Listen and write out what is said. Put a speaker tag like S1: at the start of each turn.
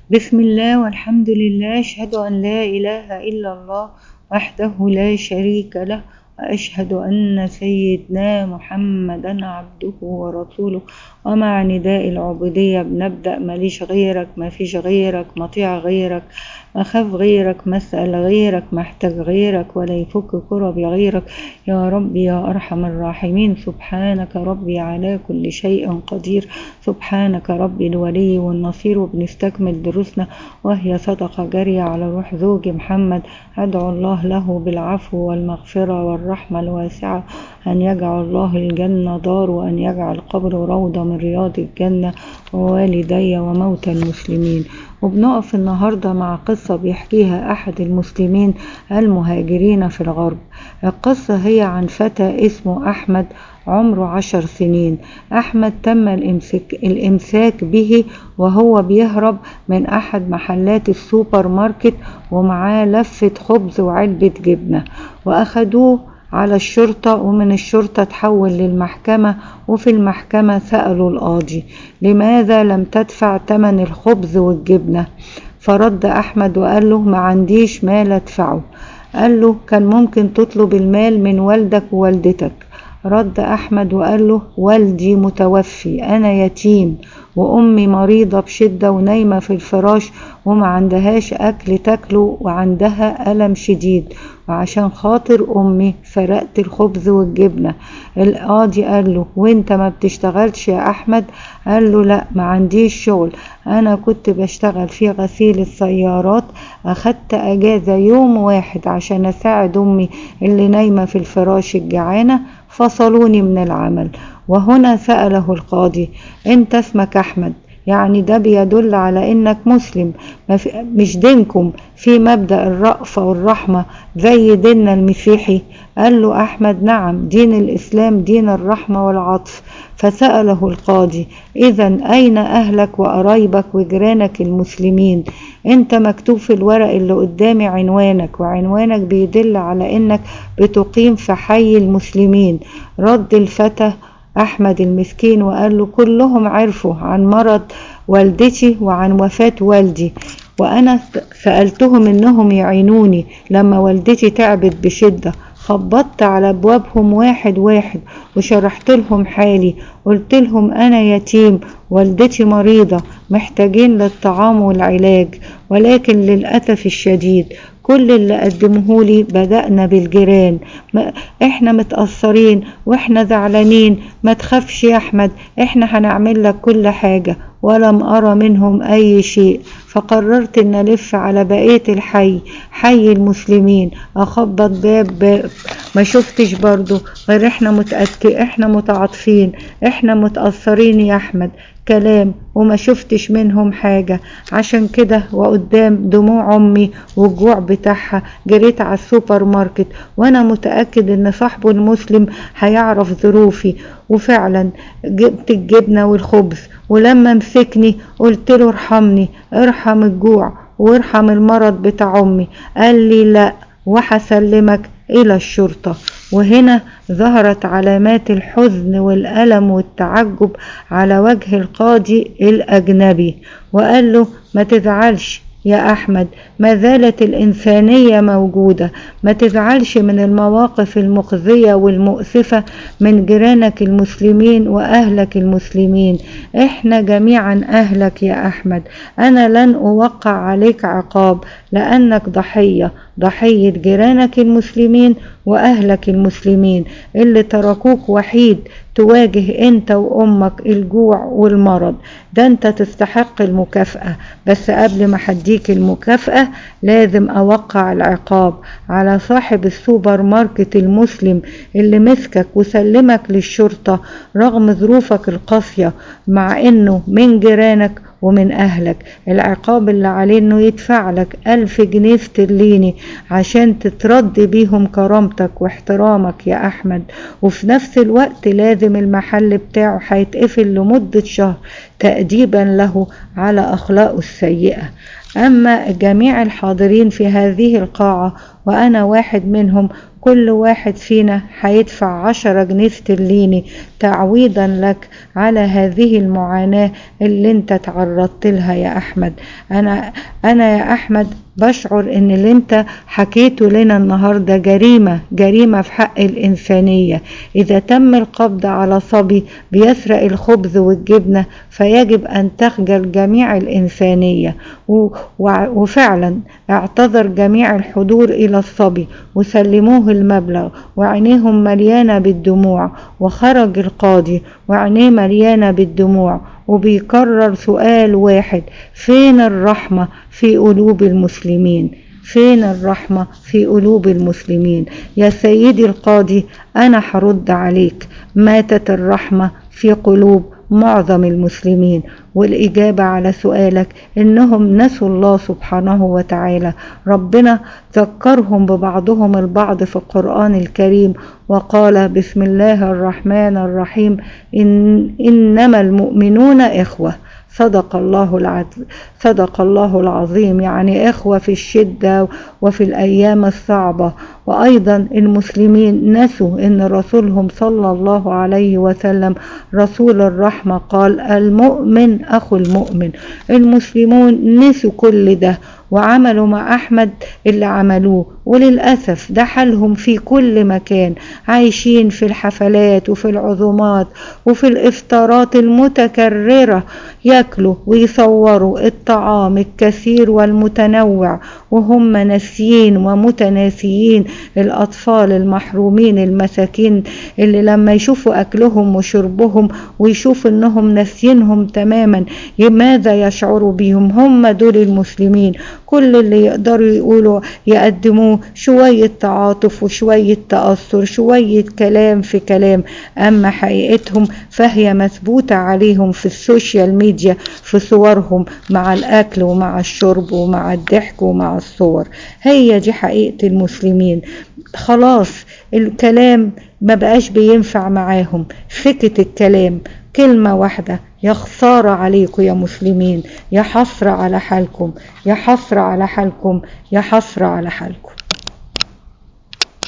S1: بسم الله والحمد لله أشهد أن لا إله إلا الله وحده لا شريك له وأشهد أن سيدنا محمدا عبده ورسوله ومع نداء العبودية بنبدأ ماليش غيرك ما فيش غيرك مطيع غيرك أخاف غيرك مسأل غيرك محتاج غيرك ولا يفك كربي غيرك يا ربي يا أرحم الراحمين سبحانك ربي على كل شيء قدير سبحانك ربي الولي والنصير وبنستكمل دروسنا وهي صدقة جارية على روح زوجي محمد أدعو الله له بالعفو والمغفرة والرحمة الواسعة أن يجعل الله الجنة دار وأن يجعل قبره روضة من رياض الجنة ووالدي وموتى المسلمين وبنقف النهاردة مع قصة بيحكيها أحد المسلمين المهاجرين في الغرب القصة هي عن فتى اسمه أحمد عمره عشر سنين أحمد تم الإمساك, الإمساك به وهو بيهرب من أحد محلات السوبر ماركت ومعاه لفة خبز وعلبة جبنة وأخدوه على الشرطة ومن الشرطة تحول للمحكمة وفي المحكمة سألوا القاضي لماذا لم تدفع تمن الخبز والجبنة فرد أحمد وقال له ما عنديش مال أدفعه قال له كان ممكن تطلب المال من والدك ووالدتك رد أحمد وقال له والدي متوفي أنا يتيم وأمي مريضة بشدة ونايمة في الفراش وما عندهاش أكل تاكله وعندها ألم شديد وعشان خاطر أمي فرقت الخبز والجبنة القاضي قال له وانت ما بتشتغلش يا أحمد قال له لا ما عنديش شغل أنا كنت بشتغل في غسيل السيارات أخدت أجازة يوم واحد عشان أساعد أمي اللي نايمة في الفراش الجعانة فصلوني من العمل وهنا سأله القاضي انت اسمك أحمد يعني ده بيدل على انك مسلم مش دينكم في مبدأ الرأفة والرحمة زي ديننا المسيحي قال له أحمد نعم دين الإسلام دين الرحمة والعطف فسأله القاضي إذا أين أهلك وقرايبك وجيرانك المسلمين أنت مكتوب في الورق اللي قدامي عنوانك وعنوانك بيدل على إنك بتقيم في حي المسلمين رد الفتى أحمد المسكين وقال له كلهم عرفوا عن مرض والدتي وعن وفاة والدي وأنا سألتهم إنهم يعينوني لما والدتي تعبت بشدة خبطت على أبوابهم واحد واحد وشرحت لهم حالي قلت لهم أنا يتيم والدتي مريضة محتاجين للطعام والعلاج ولكن للأسف الشديد كل اللي قدموه لي بدأنا بالجيران احنا متأثرين واحنا زعلانين ما تخافش يا احمد احنا هنعمل لك كل حاجة ولم أرى منهم أي شيء فقررت أن ألف على بقية الحي حي المسلمين أخبط باب باب ما شفتش برضو غير احنا متأكد احنا متعاطفين احنا متأثرين يا أحمد كلام وما شفتش منهم حاجة عشان كده وقدام دموع أمي والجوع بتاعها جريت على السوبر ماركت وأنا متأكد إن صاحبه المسلم هيعرف ظروفي وفعلا جبت الجبنة والخبز ولما مسكني قلت له ارحمني ارحم الجوع وارحم المرض بتاع أمي قال لي لا وحسلمك إلى الشرطة وهنا ظهرت علامات الحزن والألم والتعجب على وجه القاضي الأجنبي وقال له ما تزعلش يا أحمد ما زالت الإنسانية موجودة ما تزعلش من المواقف المخزية والمؤسفة من جيرانك المسلمين وأهلك المسلمين إحنا جميعا أهلك يا أحمد أنا لن أوقع عليك عقاب لأنك ضحية ضحية جيرانك المسلمين وأهلك المسلمين اللي تركوك وحيد تواجه انت وامك الجوع والمرض ده انت تستحق المكافأة بس قبل ما حديك المكافأة لازم اوقع العقاب على صاحب السوبر ماركت المسلم اللي مسكك وسلمك للشرطة رغم ظروفك القاسية مع انه من جيرانك ومن أهلك العقاب اللي عليه إنه يدفع لك ألف جنيه استرليني عشان تترد بيهم كرامتك واحترامك يا أحمد وفي نفس الوقت لازم المحل بتاعه هيتقفل لمدة شهر تأديبا له على أخلاقه السيئة أما جميع الحاضرين في هذه القاعة وأنا واحد منهم كل واحد فينا هيدفع عشرة جنيه استرليني تعويضا لك على هذه المعاناة اللي انت تعرضت لها يا أحمد أنا, أنا يا أحمد بشعر ان اللي انت حكيته لنا النهاردة جريمة جريمة في حق الإنسانية إذا تم القبض على صبي بيسرق الخبز والجبنة فيجب أن تخجل جميع الإنسانية وفعلا اعتذر جميع الحضور إلى الصبي وسلموه المبلغ وعينيهم مليانة بالدموع وخرج القاضي وعينيه مليانة بالدموع وبيكرر سؤال واحد فين الرحمة في قلوب المسلمين فين الرحمة في قلوب المسلمين يا سيدي القاضي أنا هرد عليك ماتت الرحمة في قلوب معظم المسلمين والإجابة على سؤالك إنهم نسوا الله سبحانه وتعالى ربنا ذكرهم ببعضهم البعض في القرآن الكريم وقال بسم الله الرحمن الرحيم إن إنما المؤمنون إخوة صدق الله العظيم صدق الله العظيم يعني إخوة في الشدة وفي الأيام الصعبة وأيضا المسلمين نسوا أن رسولهم صلى الله عليه وسلم رسول الرحمة قال المؤمن أخو المؤمن المسلمون نسوا كل ده وعملوا مع أحمد اللي عملوه وللأسف ده حالهم في كل مكان عايشين في الحفلات وفي العزومات وفي الإفطارات المتكررة ياكلوا ويصوروا الطعام الكثير والمتنوع وهم ناسيين ومتناسيين الأطفال المحرومين المساكين اللي لما يشوفوا أكلهم وشربهم ويشوفوا إنهم ناسينهم تماما ماذا يشعروا بهم هم دول المسلمين كل اللي يقدروا يقولوا يقدموه شوية تعاطف وشوية تأثر شوية كلام في كلام أما حقيقتهم فهي مثبوتة عليهم في السوشيال ميديا في صورهم مع الأكل ومع الشرب ومع الضحك ومع الصور هي دي حقيقة المسلمين خلاص الكلام ما بقاش بينفع معاهم سكت الكلام كلمة واحدة يا خسارة عليكم يا مسلمين يا حسرة على حالكم يا حسرة على حالكم يا حسرة على حالكم